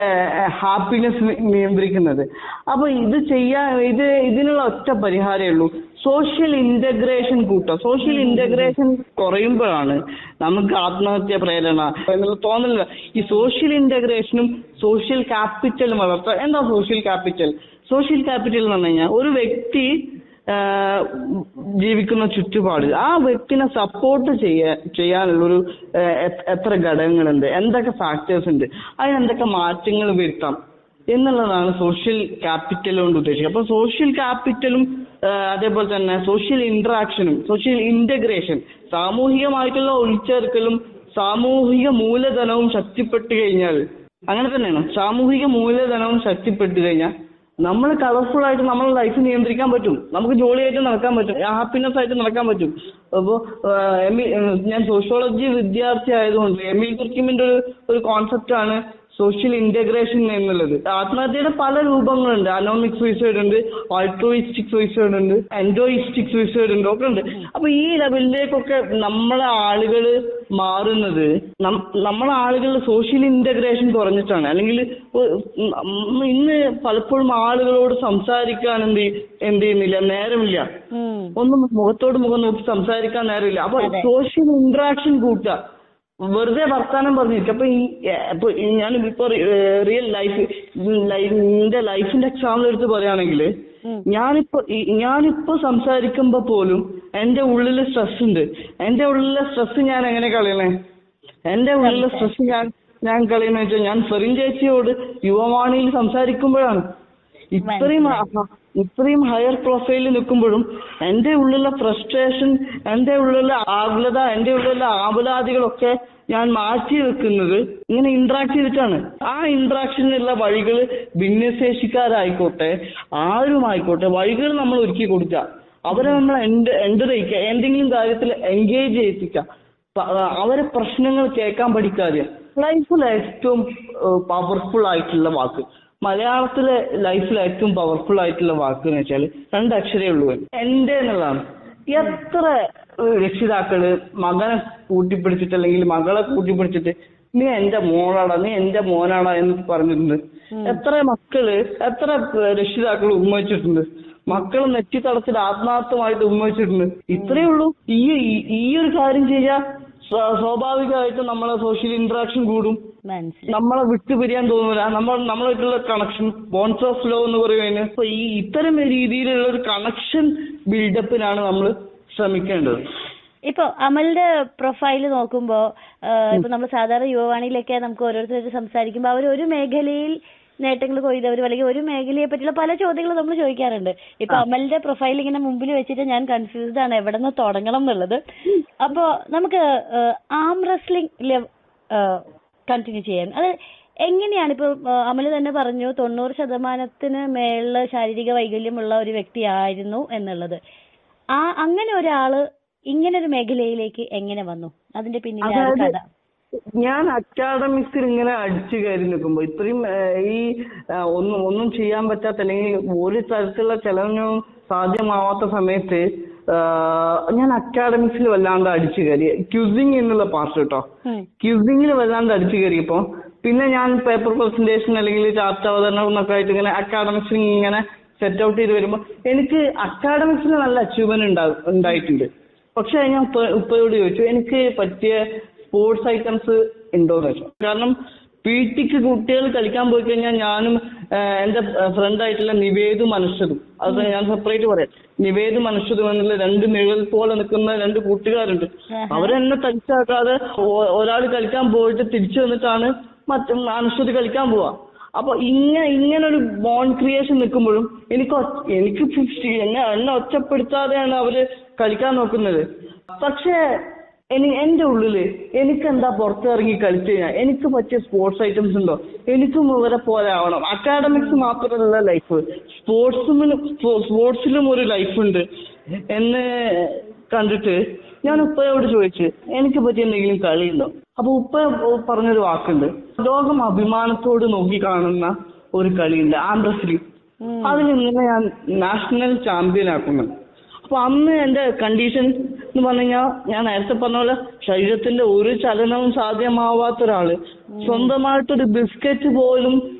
Happiness നിയന്ത്രിക്കുന്നത് അപ്പൊ ഇത് ചെയ്യാൻ ഇത് ഇതിനുള്ള ഒറ്റ പരിഹാരമേ ഉള്ളൂ സോഷ്യൽ ഇന്റഗ്രേഷൻ കൂട്ടുക സോഷ്യൽ ഇന്റഗ്രേഷൻ കുറയുമ്പോഴാണ് നമുക്ക് ആത്മഹത്യ പ്രേരണ എന്നുള്ള തോന്നലില്ല ഈ സോഷ്യൽ ഇന്റഗ്രേഷനും സോഷ്യൽ ക്യാപിറ്റലും വളർത്തുക എന്താ സോഷ്യൽ ക്യാപിറ്റൽ സോഷ്യൽ ക്യാപിറ്റൽ എന്ന് പറഞ്ഞു കഴിഞ്ഞാൽ ഒരു വ്യക്തി ആഹ് ജീവിക്കുന്ന ചുറ്റുപാട് ആ വ്യക്തിനെ സപ്പോർട്ട് ചെയ്യാൻ ചെയ്യാനുള്ളൊരു ആഹ് എ- എത്ര ഘടകങ്ങളുണ്ട് എന്തൊക്കെ ഫാക്ടേഴ്സ് ഉണ്ട് അതിന് എന്തൊക്കെ മാറ്റങ്ങൾ വരുത്താം എന്നുള്ളതാണ് സോഷ്യൽ ക്യാപിറ്റൽ കൊണ്ട് ഉദ്ദേശിക്കുന്നത് അപ്പൊ സോഷ്യൽ ക്യാപിറ്റലും അതേപോലെ തന്നെ സോഷ്യൽ ഇന്ററാക്ഷനും സോഷ്യൽ ഇന്റഗ്രേഷൻ സാമൂഹികമായിട്ടുള്ള ഉൾച്ചേർക്കലും സാമൂഹിക മൂലധനവും ശക്തിപ്പെട്ടു കഴിഞ്ഞാൽ അങ്ങനെ തന്നെയാണ് സാമൂഹിക മൂലധനവും ശക്തിപ്പെട്ടു കഴിഞ്ഞാൽ നമ്മൾ കളർഫുൾ ആയിട്ട് നമ്മുടെ ലൈഫ് നിയന്ത്രിക്കാൻ പറ്റും നമുക്ക് ജോളിയായിട്ട് നടക്കാൻ പറ്റും ഹാപ്പിനെസ് ആയിട്ട് നടക്കാൻ പറ്റും അപ്പോ എമി ഞാൻ സോഷ്യോളജി വിദ്യാർത്ഥി ആയതുകൊണ്ട് എമിൽ കുർക്കിമിന്റെ ഒരു ഒരു കോൺസെപ്റ്റ് ആണ് സോഷ്യൽ ഇന്റഗ്രേഷൻ എന്നുള്ളത് ആത്മഹത്യയുടെ പല രൂപങ്ങളുണ്ട് അനോമിക് സൂയിസൈഡ് ഉണ്ട് ആൾട്രോയിസ്റ്റിക് സൂയിസൈഡ് ഉണ്ട് എൻഡോയിസ്റ്റിക് സൂയിസൈഡ് ഉണ്ട് ഒക്കെ ഉണ്ട് അപ്പൊ ഈ ലെവലിലേക്കൊക്കെ നമ്മളെ ആളുകൾ മാറുന്നത് നം- നമ്മളെ ആളുകളുടെ സോഷ്യൽ ഇന്റഗ്രേഷൻ കുറഞ്ഞിട്ടാണ് അല്ലെങ്കിൽ ഒ- ഉം ഇന്ന് പലപ്പോഴും ആളുകളോട് സംസാരിക്കാൻ എന്ത് ചെയ്യ- എന്ത് ചെയ്യുന്നില്ല നേരമില്ല ഉം. ഒന്നും മുഖത്തോട് മുഖം നോക്കി സംസാരിക്കാൻ നേരമില്ല അപ്പൊ അതെ. സോഷ്യൽ ഇന്ററാക്ഷൻ കൂട്ടുക വെറുതെ വർത്താനം പറഞ്ഞിരിക്കും അപ്പൊ ഈ ഏഹ്, ഇപ്പൊ ഈ ഞാൻ ഇപ്പൊ റിയൽ ലൈഫ് എന്റെ ലൈഫിന്റെ എക്സാമ്പിൾ എടുത്ത് പറയുകയാണെങ്കിൽ ഉം. ഞാനിപ്പോ ഈ- ഞാനിപ്പോ സംസാരിക്കുമ്പോ പോലും എന്റെ ഉള്ളിൽ സ്ട്രെസ് ഉണ്ട് എന്റെ ഉള്ളിലെ സ്ട്രെസ് ഞാൻ എങ്ങനെ കളയണേ എന്റെ ഉള്ളിലെ സ്ട്രെസ് ഞാൻ ഞാൻ കളയുന്ന വെച്ചാൽ ഞാൻ ഫെറിൻ ചേച്ചിയോട് യുവവാണിയിൽ സംസാരിക്കുമ്പോഴാണ് ഇത്രയും അ- ഇത്രയും ഹയർ പ്രൊഫൈലിൽ നിൽക്കുമ്പോഴും എന്റെ ഉള്ളിലെ ഫ്രസ്ട്രേഷൻ എന്റെ ഉള്ളിലെ ആകുലത എന്റെ ഉള്ളിലെ ആവലാതികളൊക്കെ ഞാൻ മാറ്റി വെക്കുന്നത് ഇങ്ങനെ ഇന്ററാക്ട് ചെയ്തിട്ടാണ് ആ ഇന്ററാക്ഷനുള്ള വഴികൾ ഭിന്നശേഷിക്കാരായിക്കോട്ടെ ആരുമായിക്കോട്ടെ വഴികൾ നമ്മൾ ഒരുക്കി കൊടുക്കുക അവരെ നമ്മൾ എൻ്റർ ചെയ്യിക്കുക എന്തെങ്കിലും കാര്യത്തിൽ എൻഗേജ് ചെയ്യിപ്പിക്കുക പ- അവരെ പ്രശ്നങ്ങൾ കേൾക്കാൻ പഠിക്കാതെ ലൈഫിൽ ഏറ്റവും പവർഫുൾ ആയിട്ടുള്ള വാക്ക് മലയാളത്തിലെ ലൈഫിൽ ഏറ്റവും പവർഫുൾ ആയിട്ടുള്ള വാക്ക് എന്ന് വെച്ചാൽ രണ്ടക്ഷരേ ഉള്ളൂ എന്റെ എന്നുള്ളതാണ് എത്ര ഏഹ്, രക്ഷിതാക്കള് മകനെ കൂട്ടിപ്പിടിച്ചിട്ട് അല്ലെങ്കിൽ മകളെ കൂട്ടിപ്പിടിച്ചിട്ട് നീ എന്റെ മോളാടാ നീ എന്റെ മോനാടാ എന്ന് പറഞ്ഞിട്ടുണ്ട് എത്ര മക്കള് എത്ര ഏഹ്, രക്ഷിതാക്കൾ ഉമ്മവച്ചിട്ടുണ്ട് മക്കൾ നെറ്റി തടച്ചിട്ട് ആത്മാർത്ഥമായിട്ട് ഉമ്മവച്ചിട്ടുണ്ട് ഇത്രയേ ഉള്ളൂ ഈ ഈ- ഈ ഒരു കാര്യം ചെയ്യാൻ സ്വ- സ്വാഭാവികമായിട്ടും നമ്മളെ സോഷ്യൽ ഇന്ററാക്ഷൻ കൂടും മനസ്സിലായി നമ്മളെ വിട്ടുപിരിയാൻ തോന്നൂല നമ്മൾ നമ്മളായിട്ടുള്ള കണക്ഷൻ ബോൺസ് ഓഫ് ലോ എന്ന് പറയുന്നതിന് അപ്പൊ ഈ ഇത്തരം രീതിയിലുള്ള ഒരു കണക്ഷൻ ബിൽഡപ്പിനാണ് നമ്മൾ ശ്രമിക്കേണ്ടത് ഇപ്പൊ അമലിന്റെ പ്രൊഫൈൽ നോക്കുമ്പോ ആ, ഇപ്പൊ നമ്മൾ സാധാരണ യുവവാണിയിലൊക്കെ നമുക്ക് ഓരോരുത്തരായിട്ട് സംസാരിക്കുമ്പോ അവർ ഒരു മേഖലയിൽ നേട്ടങ്ങൾ കൊയ്തവരും അല്ലെങ്കിൽ ഒരു മേഖലയെ പറ്റിയുള്ള പല ചോദ്യങ്ങളും നമ്മൾ ചോദിക്കാറുണ്ട് ഇപ്പൊ അമലിന്റെ പ്രൊഫൈൽ ഇങ്ങനെ മുമ്പിൽ വെച്ചിട്ട് ഞാൻ കൺഫ്യൂസ്ഡ് ആണ് എവിടെ നിന്ന് തുടങ്ങണം എന്നുള്ളത് അപ്പോ നമുക്ക് ആം റെസ്ലിംഗ് കണ്ടിന്യൂ ചെയ്യാൻ അത് എങ്ങനെയാണ് ഇപ്പൊ ആ, അമല് തന്നെ പറഞ്ഞു തൊണ്ണൂറ് ശതമാനത്തിന് മേളില് ശാരീരിക വൈകല്യമുള്ള ഒരു വ്യക്തിയായിരുന്നു എന്നുള്ളത് ആ അങ്ങനെ ഒരാള് ഇങ്ങനെ ഒരു മേഖലയിലേക്ക് എങ്ങനെ വന്നു അതിന്റെ പിന്നിലെ ആ ഒരു അതായത് കഥ ഞാൻ അക്കാഡമിക്സിൽ ഇങ്ങനെ അടിച്ചു കയറി നിൽക്കുമ്പോ ഇത്രയും ഏഹ്, ഈ ഏഹ്, ഒന്നും ഒന്നും ചെയ്യാൻ പറ്റാത്ത അല്ലെങ്കിൽ ഒരു തരത്തിലുള്ള ചെലവിനും സാധ്യമാവാത്ത സമയത്ത് ഏഹ്, ഞാൻ അക്കാഡമിക്സിൽ വല്ലാണ്ട് അടിച്ചു കയറി ക്യൂസിങ് എന്നുള്ള പാർട്ട് കേട്ടോ ഉം. ക്യൂസിങ്ങിൽ വല്ലാണ്ട് അടിച്ചു കയറിയപ്പോ പിന്നെ ഞാൻ പേപ്പർ പ്രസന്റേഷൻ അല്ലെങ്കിൽ ചാർട്ട് അവതരണം എന്നൊക്കെ ആയിട്ട് ഇങ്ങനെ അക്കാഡമിക്സിൽ ഇങ്ങനെ സെറ്റ് ഔട്ട് ചെയ്ത് വരുമ്പോൾ എനിക്ക് അക്കാഡമിക്സിൽ നല്ല അച്ചീവ്മെന്റ് ഉണ്ടായിട്ടുണ്ട് പക്ഷെ ഞാൻ ഉപ്പ- ഉപ്പയോട് ചോദിച്ചു എനിക്ക് പറ്റിയ സ്പോർട്സ് ഐറ്റംസ് ഉണ്ടോന്ന് ചോദിച്ചു കാരണം പി ടിക്ക് കുട്ടികൾ കളിക്കാൻ പോയി കഴിഞ്ഞാൽ ഞാനും ആഹ്, എന്റെ ഫ്രണ്ട് ആയിട്ടുള്ള നിവേദ് മനുഷ്യതും അത് ഞാൻ സെപ്പറേറ്റ് പറയാം നിവേദ് മനുഷ്യതും എന്നുള്ള രണ്ട് നിഴൽ പോലെ നിൽക്കുന്ന രണ്ട് കൂട്ടുകാരുണ്ട് ആഹാ. അവരെന്നെ തനിച്ചാക്കാതെ ഒരാൾ കളിക്കാൻ പോയിട്ട് തിരിച്ചു വന്നിട്ടാണ് മറ്റേ മനുഷ്യര് കളിക്കാൻ പോവാ അപ്പൊ ഇങ്ങനെ ഇങ്ങനെ ഒരു ബോൺ ക്രിയേഷൻ നിൽക്കുമ്പോഴും എനിക്ക് ഒറ്റ- എനിക്ക് ഫിഫ്റ്റി എന്നെ എന്നെ ഒറ്റപ്പെടുത്താതെയാണ് അവര് കളിക്കാൻ നോക്കുന്നത് പക്ഷേ എനി എന്റെ ഉള്ളില് എനിക്ക് എന്താ പുറത്തിറങ്ങി കളിച്ചു കഴിഞ്ഞാൽ എനിക്ക് പറ്റിയ സ്പോർട്സ് ഐറ്റംസ് ഉണ്ടോ എനിക്കും ഇവരെ പോലെ ആവണം അക്കാഡമിക്സ് മാത്രമല്ല ലൈഫ് സ്പോർട്സിലും സ്പോർട്സിലും ഒരു ലൈഫ് ഉണ്ട് എന്ന് കണ്ടിട്ട് ഞാൻ ഉപ്പയോട് ചോദിച്ചു എനിക്ക് പറ്റിയ എന്തെങ്കിലും കളിയുണ്ടോ അപ്പൊ ഉപ്പ പറഞ്ഞൊരു വാക്കുണ്ട് ലോകം അഭിമാനത്തോട് നോക്കി കാണുന്ന ഒരു കളിയുണ്ട് ആം റെസ്ലിംഗ് അതിൽ ഇന്നലെ ഞാൻ നാഷണൽ ചാമ്പ്യൻ ആക്കുന്നത് അപ്പൊ അന്ന് എന്റെ കണ്ടീഷൻ എന്ന് പറഞ്ഞു കഴിഞ്ഞാൽ ഞാൻ നേരത്തെ പറഞ്ഞ പോലെ ശരീരത്തിന്റെ ഒരു ചലനവും സാധ്യമാവാത്ത ഒരാള് സ്വന്തമായിട്ടൊരു ബിസ്ക്കറ്റ് പോലും